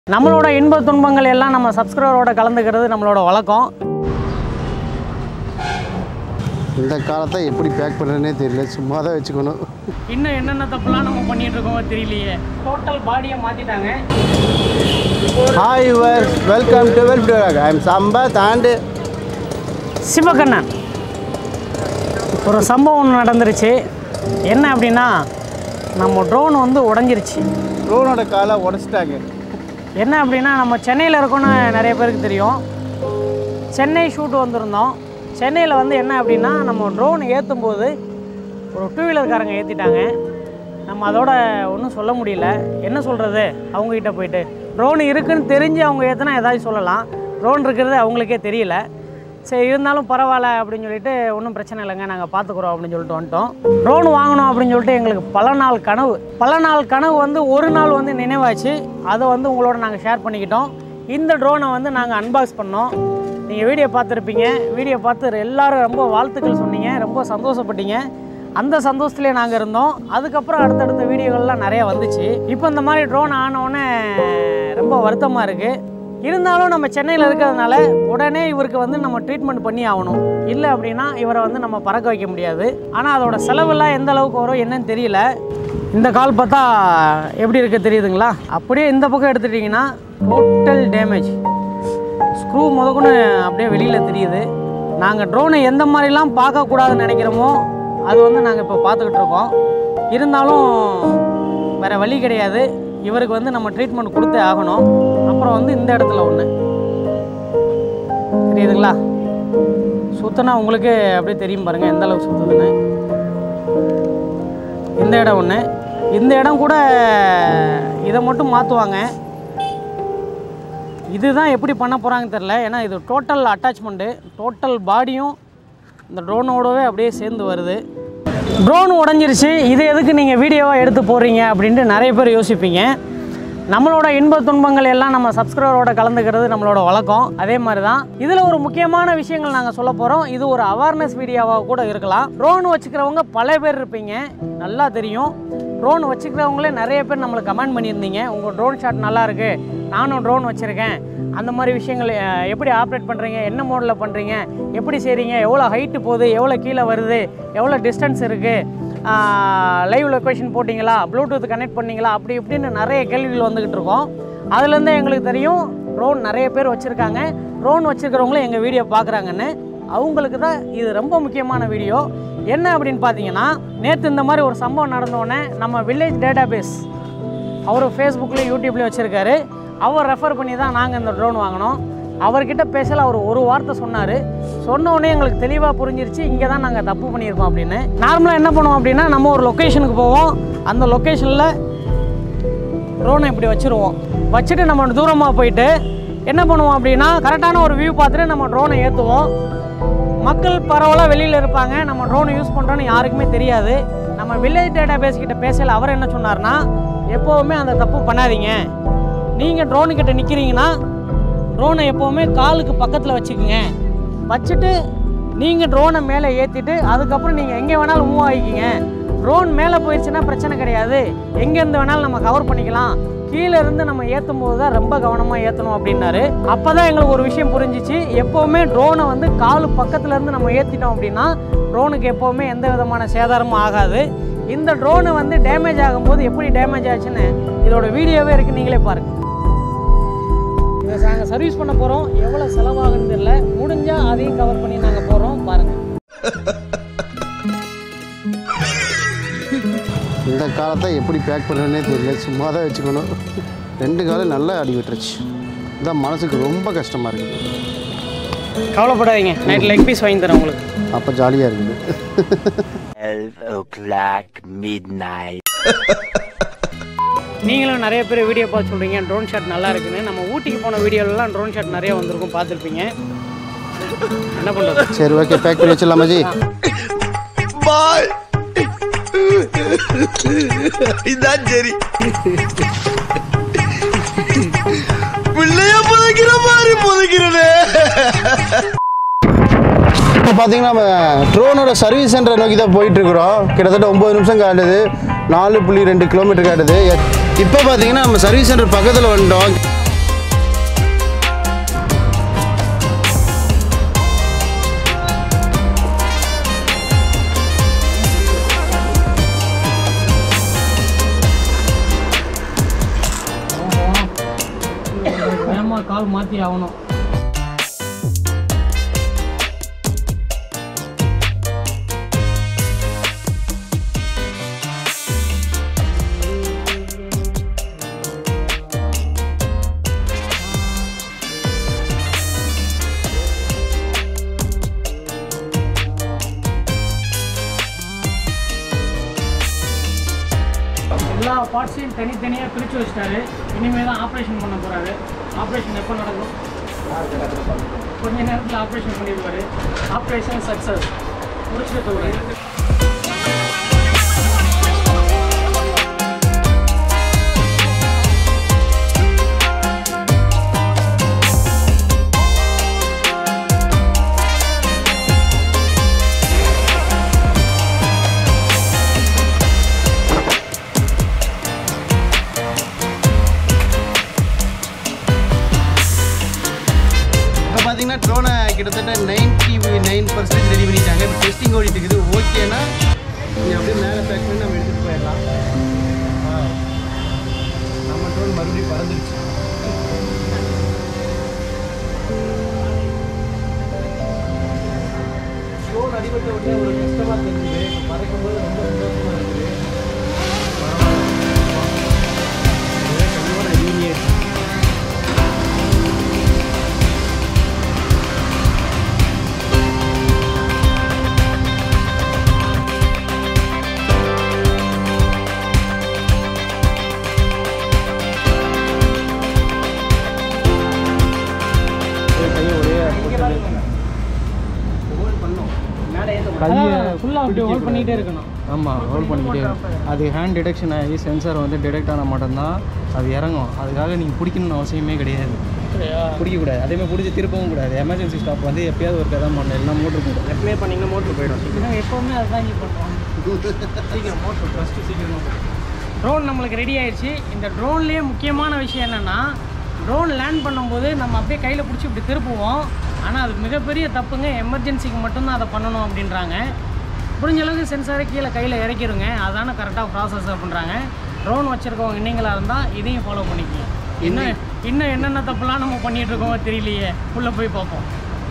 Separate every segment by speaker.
Speaker 1: நம்மளோட இன்ப துன்பங்கள் எல்லாம் நம்ம சப்ஸ்கிரைபரோட கலந்துக்கிறது நம்மளோட வழக்கம்
Speaker 2: இந்த காலத்தை எப்படி பேக் பண்ணுறதுனே தெரியல சும்மா தான் வச்சுக்கணும்
Speaker 1: இன்னும் என்னென்ன தப்புலாம் நம்ம பண்ணிட்டு இருக்கோமோ தெரியலையே டோட்டல் பாடியை மாற்றிட்டாங்க
Speaker 2: hi your welcome to well I am Sampath and
Speaker 1: Sivakannan ஒரு சம்பவம் ஒன்று நடந்துருச்சு என்ன அப்படின்னா நம்ம ட்ரோன் வந்து உடஞ்சிருச்சு
Speaker 2: ட்ரோனோட காலை உடச்சிட்டாங்க
Speaker 1: என்ன அப்படின்னா நம்ம சென்னையில் இருக்கோன்னு நிறைய பேருக்கு தெரியும் சென்னை ஷூட் வந்திருந்தோம் சென்னையில் வந்து என்ன அப்படின்னா நம்ம ட்ரோன் ஏற்றும் போது ஒரு டூ வீலர்காரங்க ஏற்றிட்டாங்க நம்ம அதோட ஒன்றும் சொல்ல முடியல என்ன சொல்கிறது அவங்கக்கிட்ட போயிட்டு ட்ரோன் இருக்குன்னு தெரிஞ்சு அவங்க ஏற்றுனா ஏதாச்சும் சொல்லலாம் ட்ரோன் இருக்கிறது அவங்களுக்கே தெரியல சரி இருந்தாலும் பரவாயில்ல அப்படின்னு சொல்லிட்டு ஒன்றும் பிரச்சனை இல்லைங்க நாங்கள் பார்த்துக்குறோம் அப்படின்னு சொல்லிட்டு வந்துட்டோம் ட்ரோன் வாங்கணும் அப்படின்னு சொல்லிட்டு எங்களுக்கு பல நாள் கனவு பல நாள் கனவு வந்து ஒரு நாள் வந்து நினைவாச்சு அதை வந்து உங்களோட நாங்கள் ஷேர் பண்ணிக்கிட்டோம் இந்த ட்ரோனை வந்து நாங்கள் அன்பாக்ஸ் பண்ணோம் நீங்கள் வீடியோ பார்த்துருப்பீங்க வீடியோ பார்த்து எல்லாரும் ரொம்ப வாழ்த்துக்கள் சொன்னீங்க ரொம்ப சந்தோஷப்பட்டீங்க அந்த சந்தோஷத்துலேயே நாங்கள் இருந்தோம் அதுக்கப்புறம் அடுத்தடுத்த வீடியோகள்லாம் நிறைய வந்துச்சு இப்போ இந்த மாதிரி ட்ரோன் ஆனவுடனே ரொம்ப வருத்தமாக இருக்குது இருந்தாலும் நம்ம சென்னையில் இருக்கிறதுனால உடனே இவருக்கு வந்து நம்ம ட்ரீட்மெண்ட் பண்ணி ஆகணும் இல்லை அப்படின்னா இவரை வந்து நம்ம பறக்க வைக்க முடியாது ஆனால் அதோட செலவெல்லாம் எந்த அளவுக்கு வரும் என்னன்னு தெரியல இந்த கால் பார்த்தா எப்படி இருக்கு தெரியுதுங்களா அப்படியே இந்த பக்கம் எடுத்துட்டிங்கன்னா டோட்டல் டேமேஜ் ஸ்க்ரூ முதற்கொண்டு அப்படியே வெளியில் தெரியுது நாங்கள் ட்ரோனை எந்த மாதிரிலாம் பார்க்கக்கூடாதுன்னு நினைக்கிறோமோ அது வந்து நாங்கள் இப்போ பார்த்துக்கிட்டு இருக்கோம் இருந்தாலும் வேறு வழி கிடையாது இவருக்கு வந்து நம்ம ட்ரீட்மெண்ட் கொடுத்தே ஆகணும் அப்புறம் வந்து இந்த இடத்துல ஒன்று தெரியுதுங்களா சுத்தனா உங்களுக்கு அப்படியே தெரியும் பாருங்கள் எந்த அளவுக்கு சுற்றுதுன்னு இந்த இடம் ஒன்று இந்த இடம் கூட இதை மட்டும் மாற்றுவாங்க இதுதான் எப்படி பண்ண போகிறாங்கன்னு தெரில ஏன்னா இது டோட்டல் அட்டாச்மெண்ட்டு டோட்டல் பாடியும் இந்த ட்ரோனோடவே அப்படியே சேர்ந்து வருது ட்ரோன் உடஞ்சிருச்சு இது எதுக்கு நீங்கள் வீடியோவாக எடுத்து போடுறீங்க அப்படின்ட்டு நிறைய பேர் யோசிப்பீங்க நம்மளோட இன்ப துன்பங்கள் எல்லாம் நம்ம சப்ஸ்கிரைபரோட கலந்துக்கிறது நம்மளோட வழக்கம் அதே மாதிரி தான் இதில் ஒரு முக்கியமான விஷயங்கள் நாங்கள் சொல்ல போகிறோம் இது ஒரு அவேர்னஸ் வீடியோவாக கூட இருக்கலாம் ட்ரோன் வச்சுக்கிறவங்க பல பேர் இருப்பீங்க நல்லா தெரியும் ட்ரோன் வச்சுக்கிறவங்களே நிறைய பேர் நம்மளுக்கு கமெண்ட் பண்ணியிருந்தீங்க உங்கள் ட்ரோன் ஷாட் நல்லா இருக்கு நானும் ட்ரோன் வச்சுருக்கேன் அந்த மாதிரி விஷயங்கள் அஹ், எப்படி ஆப்ரேட் பண்ணுறீங்க என்ன மோடில் பண்ணுறீங்க எப்படி செய்கிறீங்க எவ்வளோ ஹைட்டு போகுது எவ்வளோ கீழே வருது எவ்வளோ டிஸ்டன்ஸ் இருக்குது லைவ் லொக்கேஷன் போட்டிங்களா ப்ளூடூத் கனெக்ட் பண்ணீங்களா அப்படி இப்படின்னு நிறைய கேள்விகள் வந்துக்கிட்டு இருக்கோம் அதுலேருந்தே எங்களுக்கு தெரியும் ட்ரோன் நிறைய பேர் வச்சுருக்காங்க ட்ரோன் வச்சுருக்கிறவங்களும் எங்கள் வீடியோ பார்க்குறாங்கன்னு அவங்களுக்கு தான் இது ரொம்ப முக்கியமான வீடியோ என்ன அப்படின்னு பார்த்தீங்கன்னா நேற்று இந்த மாதிரி ஒரு சம்பவம் நடந்தோடனே நம்ம வில்லேஜ் டேட்டாபேஸ் அவர் ஃபேஸ்புக்லேயும் யூடியூப்லேயும் வச்சுருக்காரு அவர் ரெஃபர் பண்ணி தான் நாங்கள் இந்த ட்ரோன் வாங்கினோம் அவர்கிட்ட பேசல அவர் ஒரு வார்த்தை சொன்னார் சொன்ன உடனே எங்களுக்கு தெளிவாக புரிஞ்சிருச்சு இங்கே தான் நாங்கள் தப்பு பண்ணியிருக்கோம் அப்படின்னு நார்மலாக என்ன பண்ணுவோம் அப்படின்னா நம்ம ஒரு லொக்கேஷனுக்கு போவோம் அந்த லொக்கேஷனில் ட்ரோனை இப்படி வச்சுருவோம் வச்சுட்டு நம்ம தூரமாக போயிட்டு என்ன பண்ணுவோம் அப்படின்னா கரெக்டான ஒரு வியூ பார்த்துட்டு நம்ம ட்ரோனை ஏற்றுவோம் மக்கள் பரவலாக வெளியில் இருப்பாங்க நம்ம ட்ரோனை யூஸ் பண்ணுறோன்னு யாருக்குமே தெரியாது நம்ம வில்லேஜ் டேட்டா பேஸ் கிட்ட பேசல அவர் என்ன சொன்னார்னா எப்போவுமே அந்த தப்பு பண்ணாதீங்க நீங்கள் ட்ரோனு கிட்ட நிற்கிறீங்கன்னா ட்ரோனை எப்போவுமே காலுக்கு பக்கத்தில் வச்சுக்கோங்க வச்சுட்டு நீங்கள் ட்ரோனை மேலே ஏற்றிட்டு அதுக்கப்புறம் நீங்கள் எங்கே வேணாலும் மூவ் ஆகிக்கிங்க ட்ரோன் மேலே போயிடுச்சுன்னா பிரச்சனை கிடையாது எங்கேருந்து வேணாலும் நம்ம கவர் பண்ணிக்கலாம் கீழே இருந்து நம்ம ஏற்றும் போது தான் ரொம்ப கவனமாக ஏற்றணும் அப்படின்னாரு அப்போ தான் எங்களுக்கு ஒரு விஷயம் புரிஞ்சிச்சு எப்போவுமே ட்ரோனை வந்து காலு பக்கத்துல இருந்து நம்ம ஏற்றிட்டோம் அப்படின்னா ட்ரோனுக்கு எப்போவுமே எந்த விதமான சேதாரமும் ஆகாது இந்த ட்ரோனு வந்து டேமேஜ் ஆகும்போது எப்படி டேமேஜ் ஆச்சுன்னு இதோட வீடியோவே இருக்குது நீங்களே பாருங்கள் இதை நாங்கள் சர்வீஸ் பண்ண போகிறோம் எவ்வளோ செலவாகுன்னு தெரியல முடிஞ்சால் அதையும் கவர் பண்ணி நாங்கள் போகிறோம் பாருங்கள்
Speaker 2: இந்த காலத்தை எப்படி பேக் பண்ணுறதுனே தெரியல சும்மா தான் வச்சுக்கணும் ரெண்டு காலம் நல்லா அடி விட்டுருச்சு இதான் மனசுக்கு ரொம்ப கஷ்டமாக இருக்குது
Speaker 1: கவலைப்படாதீங்க நைட் லெக் பீஸ் வாங்கி தரேன் உங்களுக்கு
Speaker 2: அப்போ ஜாலியாக இருக்குது
Speaker 3: 12 o'clock midnight.
Speaker 1: நீங்களும் நிறைய பேர் வீடியோ பார்த்து சொல்கிறீங்க ட்ரோன் ஷாட் நல்லா இருக்குன்னு நம்ம ஊட்டிக்கு போன வீடியோலலாம் ட்ரோன் ஷாட் நிறைய வந்திருக்கும் பார்த்துருப்பீங்க என்ன பண்ணுறது
Speaker 2: சரி ஓகே பேக் பண்ணி வச்சிடலாமா ஜி
Speaker 3: இதான் சரி பிள்ளைய புதைக்கிற மாதிரி புதைக்கிறனே
Speaker 2: இப்போ பார்த்தீங்கன்னா நம்ம ட்ரோனோட சர்வீஸ் சென்டரை நோக்கி தான் போயிட்டுருக்குறோம் கிட்டத்தட்ட ஒம்பது நிமிஷம் காட்டுது நாலு புள்ளி ரெண்டு கிலோமீட்டர் காட்டுது இப்போ பார்த்தீங்கன்னா நம்ம சர்வீஸ் சென்டர் பக்கத்தில் வந்துட்டோம்
Speaker 1: கன்ஃபார்மாக கால் மாற்றி ஆகணும் எல்லா பார்ட்ஸையும் தனித்தனியாக பிரித்து வச்சிட்டாரு இனிமேல் தான் ஆப்ரேஷன் பண்ண போகிறாரு ஆப்ரேஷன் எப்போ நடக்கும் கொஞ்ச நேரத்தில் ஆப்ரேஷன் பண்ணிடுவார் ஆப்ரேஷன் சக்ஸஸ் முடிச்சுட்டு சொல்கிறேன்
Speaker 2: இப்போ பார்த்தீங்கன்னா ட்ரோனை கிட்டத்தட்ட நைன்டி நைன் பர்சன்டேஜ் ரெடி பண்ணிட்டாங்க இப்போ டெஸ்டிங் ஓடிட்டு இருக்குது ஓகேனா நீங்கள் அப்படியே மேலே பேக் பண்ணி நம்ம எடுத்துகிட்டு போயிடலாம் ஆ. நம்ம ட்ரோன் மறுபடியும் பறந்துருச்சு ட்ரோன் அடிபட்ட உடனே ஒரு கஷ்டமாக தெரிஞ்சுது இப்போ பறக்கும்போது ரொம்ப சந்தோஷமாக இருக்குது பரவாயில்ல கண்டிப்பாக நான் யூனியர்
Speaker 4: கையை
Speaker 1: ஃபுல்லாக அப்படி ஹோல்ட் பண்ணிகிட்டே இருக்கணும்
Speaker 4: ஆமாம் ஹோல்ட் பண்ணிக்கிட்டே இருக்கும். அது ஹேண்ட் டிடெக்ஷன் ஆகி சென்சார் வந்து டிடெக்ட் ஆனால் மட்டும்தான் அது இறங்கும் அதுக்காக நீங்கள் பிடிக்கணும்னு அவசியமே கிடையாது பிடிக்கக்கூடாது அதேமாதிரி பிடிச்சி திருப்பவும் கூடாது எமர்ஜென்சி ஸ்டாப் வந்து எப்பயாவது ஒரு கதை பண்ணணும் எல்லாம் மோட்ரு போடும்
Speaker 2: எப்பவுமே பண்ணிங்கன்னா மோட்டர் போயிடும்
Speaker 1: ஏன்னா எப்போவுமே அதுதான் நீ பண்ணுவோம்
Speaker 4: சீக்கிரம் மோட்ரு ஃபஸ்ட்டு சீக்கிரமாக
Speaker 1: ட்ரோன் நம்மளுக்கு ரெடி ஆயிடுச்சு இந்த ட்ரோன்லேயே முக்கியமான விஷயம் என்னென்னா ட்ரோன் லேண்ட் பண்ணும்போது நம்ம அப்படியே கையில் பிடிச்சி இப்படி திருப்புவோம் ஆனால் அது மிகப்பெரிய தப்புங்க எமர்ஜென்சிக்கு மட்டும்தான் அதை பண்ணணும் அப்படின்றாங்க முடிஞ்ச அளவுக்கு சென்சாரை கீழே கையில் இறக்கிருங்க அதான கரெக்டாக ப்ராசஸ் அப்படின்றாங்க ட்ரோன் வச்சுருக்கவங்க நீங்களாக இருந்தால் இதையும் ஃபாலோ பண்ணிக்கங்க இன்னும் இன்னும் என்னென்ன தப்புலாம் நம்ம பண்ணிகிட்டு இருக்கோமோ தெரியலையே உள்ளே போய் பார்ப்போம்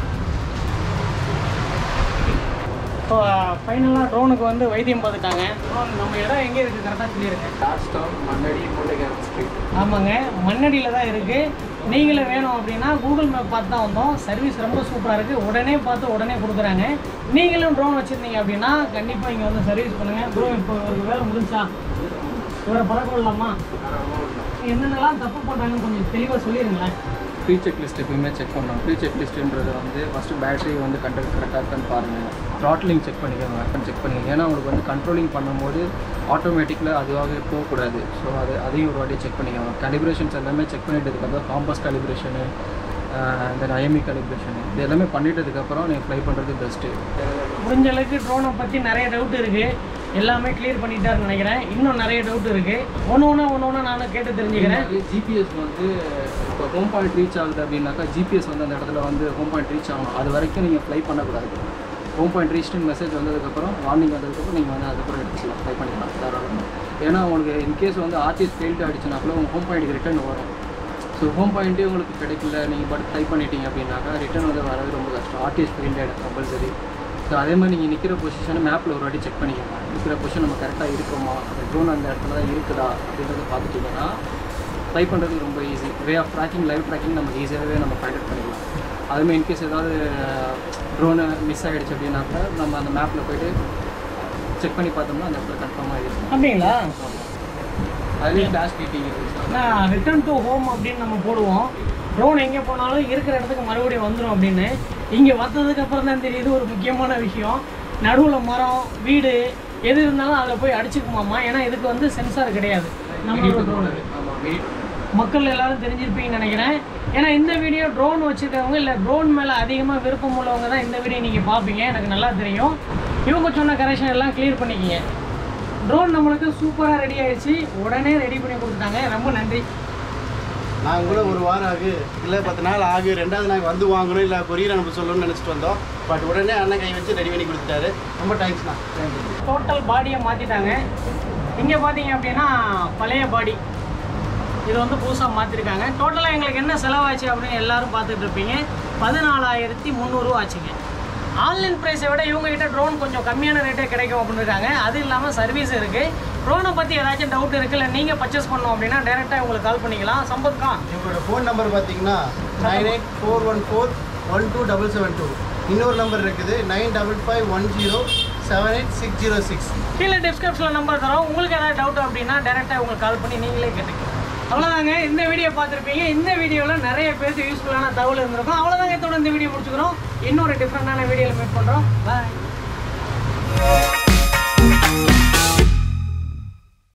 Speaker 1: இப்போ ஃபைனலாக ட்ரோனுக்கு வந்து வைத்தியம் பார்த்துட்டாங்க ட்ரோன் நம்ம இடம் எங்கே இருக்குது கரெக்டாக சொல்லியிருங்க
Speaker 4: லாஸ்ட்டாக மண்ணடி முட்டைக்கார ஸ்ட்ரீட்
Speaker 1: ஆமாங்க மண்ணடியில் தான் இருக்குது நீங்களும் வேணும் அப்படின்னா கூகுள் மேப் பார்த்து தான் வந்தோம் சர்வீஸ் ரொம்ப சூப்பராக இருக்குது உடனே பார்த்து உடனே கொடுக்குறாங்க நீங்களும் ட்ரோன் வச்சுருந்தீங்க அப்படின்னா கண்டிப்பாக இங்கே வந்து சர்வீஸ் பண்ணுங்கள் ப்ரோ இப்போ ஒரு வேலை முடிஞ்சா இவரை பழக்கம் இல்லாமா என்னென்னலாம் தப்பு பண்ணுறாங்கன்னு கொஞ்சம் தெளிவாக சொல்லிடுங்களேன்
Speaker 4: ப்ரீ செக் லிஸ்ட் எப்பயுமே செக் பண்ணணும் ப்ரீ செக் லிஸ்ட்டுன்றது வந்து ஃபஸ்ட்டு பேட்டரி வந்து கண்டக்ட் கரெக்டாக இருக்கான்னு பாருங்கள் த்ராட்லிங் செக் பண்ணிக்கோங்க செக் பண்ணிக்கோங்க ஏன்னா உங்களுக்கு வந்து கண்ட்ரோலிங் பண்ணும்போது ஆட்டோமேட்டிக்கில் அதுவாகவே போகக்கூடாது ஸோ அது அதையும் ஒரு வாட்டி செக் பண்ணிக்கோங்க கலிப்ரேஷன்ஸ் எல்லாமே செக் பண்ணிட்டதுக்கப்புறம் compass calibration then IMU calibration இது எல்லாமே பண்ணிட்டதுக்கப்புறம் நீங்கள் ஃப்ளை பண்ணுறது பெஸ்ட்டு
Speaker 1: முடிஞ்ச அளவுக்கு ட்ரோனை பற்றி நிறைய டவுட் இருக்குது எல்லாமே கிளியர் பண்ணிட்டாருன்னு நினைக்கிறேன் இன்னும் நிறைய டவுட் இருக்குது ஒன்று ஒன்று ஒன்று ஒன்று நானும் கேட்டு தெரிஞ்சுக்கிறேன்
Speaker 4: ஜிபிஎஸ் வந்து இப்போ ஹோம் பாயிண்ட் ரீச் ஆகுது அப்படின்னாக்கா ஜிபிஎஸ் வந்து அந்த இடத்துல வந்து ஹோம் பாயிண்ட் ரீச் ஆகணும் அது வரைக்கும் நீங்கள் ஃப்ளை பண்ணக்கூடாது ஹோம் பாயிண்ட் ரீச்னு மெசேஜ் வந்ததுக்கப்புறம் வார்னிங் வந்ததுக்கப்புறம் நீங்கள் வந்து அதுக்கப்புறம் எடுத்துக்கலாம் ஃப்ளை பண்ணிக்கலாம் தாராளமாக ஏன்னா உங்களுக்கு இன்கேஸ் வந்து ஆர்டிஎஸ் ஃபெயில்டு ஆகிடுச்சுனாக்குள்ள உங்கள் ஹோம் பாயிண்ட்டுக்கு ரிட்டர்ன் வரும் ஸோ ஹோம் பாயிண்ட்டே உங்களுக்கு கிடைக்கல நீங்கள் பட் ட்ரை பண்ணிட்டீங்க அப்படின்னாக்கா ரிட்டர்ன் வந்து வரது ரொம்ப கஷ்டம் ஆர்டிஎஸ் ஃபெயில்டு ஆகிடும் கம்பல்சரி ஸோ அதே மாதிரி நீங்கள் நிற்கிற பொசிஷனை மேப்பில் ஒரு வாட்டி செக் பண்ணிக்கோங்க நிற்கிற பொசிஷன் நம்ம கரெக்டாக இருக்கோமா அந்த ட்ரோன் அந்த இடத்துல தான் இருக்குதா அப்படின்றத பார்த்துட்டிங்கன்னா ட்ரை பண்ணுறது ரொம்ப easy way of tracking live tracking நமக்கு ஈஸியாகவே நம்ம ஃபைண்ட் அவுட் பண்ணிக்கலாம் அதுமாதிரி இன்கேஸ் ஏதாவது ட்ரோனு மிஸ் ஆகிடுச்சு அப்படின்னாக்கா நம்ம அந்த மேப்பில் போயிட்டு செக் பண்ணி பார்த்தோம்னா அந்த இடத்துல கன்ஃபார்மாக இருக்கும்
Speaker 1: அப்படிங்களா
Speaker 4: அதுலேயும் டேஷ் டீட்டிங் இருக்குது
Speaker 1: நான் ரிட்டர்ன் டு ஹோம் அப்படின்னு நம்ம போடுவோம் ட்ரோன் எங்கே போனாலும் இருக்கிற இடத்துக்கு மறுபடியும் வந்துடும் அப்படின்னு இங்கே வந்ததுக்கு அப்புறம் தான் தெரியுது ஒரு முக்கியமான விஷயம் நடுவில் மரம் வீடு எது இருந்தாலும் அதில் போய் அடிச்சுக்குமாமா ஏன்னா இதுக்கு வந்து சென்சார் கிடையாது நம்மளோட ட்ரோன்
Speaker 4: ஆமாம் மீட்
Speaker 1: மக்கள் எல்லாரும் தெரிஞ்சிருப்பீங்கன்னு நினைக்கிறேன் ஏன்னா இந்த வீடியோ ட்ரோன் வச்சுருக்கவங்க இல்லை ட்ரோன் மேலே அதிகமாக விருப்பம் உள்ளவங்க தான் இந்த வீடியோ நீங்கள் பார்ப்பீங்க எனக்கு நல்லா தெரியும் இவங்க சொன்ன கரெக்ஷன் எல்லாம் கிளியர் பண்ணிக்கிங்க ட்ரோன் நம்மளுக்கு சூப்பராக ரெடி ஆயிடுச்சு உடனே ரெடி பண்ணி கொடுத்துட்டாங்க ரொம்ப நன்றி
Speaker 2: நாங்கள் கூட ஒரு வாரம் ஆகு இல்லை பத்து நாள் ஆகு ரெண்டாவது நாங்கள் வந்து வாங்கணும் இல்லை கொரியர் அனுப்ப சொல்லணும்னு நினச்சிட்டு வந்தோம் பட் உடனே அண்ணன் கை வச்சு ரெடி பண்ணி கொடுத்துட்டாரு ரொம்ப தேங்க்ஸ்ண்ணா தேங்க்யூ
Speaker 1: டோட்டல் பாடியை மாற்றிட்டாங்க இங்கே பார்த்தீங்க அப்படின்னா பழைய பாடி இது வந்து புதுசாக மாற்றிருக்காங்க டோட்டலாக எங்களுக்கு என்ன செலவாச்சு அப்படின்னு எல்லாரும் பார்த்துட்டு இருப்பீங்க பதினாலாயிரத்தி முந்நூறுவா ஆச்சுங்க ஆன்லைன் ப்ரைஸை விட இவங்க கிட்ட ட்ரோன் கொஞ்சம் கம்மியான ரேட்டே கிடைக்கும் அப்படின்னு இருக்காங்க அது இல்லாமல் சர்வீஸ் இருக்குது ட்ரோனை பற்றி ஏதாச்சும் டவுட் இருக்குது இல்லை நீங்கள் பர்ச்சேஸ் பண்ணோம் அப்படின்னா டேரெக்டாக உங்களுக்கு கால் பண்ணிக்கலாம் சம்பத் கான்
Speaker 2: இவங்களோட ஃபோன் நம்பர் பார்த்தீங்கன்னா nine eight four one four one two double seven two இன்னொரு நம்பர் இருக்குது nine double five one zero seven eight six zero six
Speaker 1: கீழே டிஸ்கிரிப்ஷனில் நம்பர் தரோம் உங்களுக்கு ஏதாவது டவுட் அப்படின்னா டேரெக்டாக உங்களுக்கு கால் பண்ணி நீங்களே கேட்டுக்கலாம் அவ்வளோதாங்க இந்த வீடியோ பார்த்துருப்பீங்க இந்த வீடியோவில் நிறைய பேருக்கு யூஸ்ஃபுல்லான தகவல் இருந்திருக்கும் அவ்வளோதாங்க இதோட இந்த வீடியோ முடிச்சுக்கிறோம் இன்னொரு டிஃப்ரெண்டான வீடியோவில் மீட் பண்ணுறோம் பாய்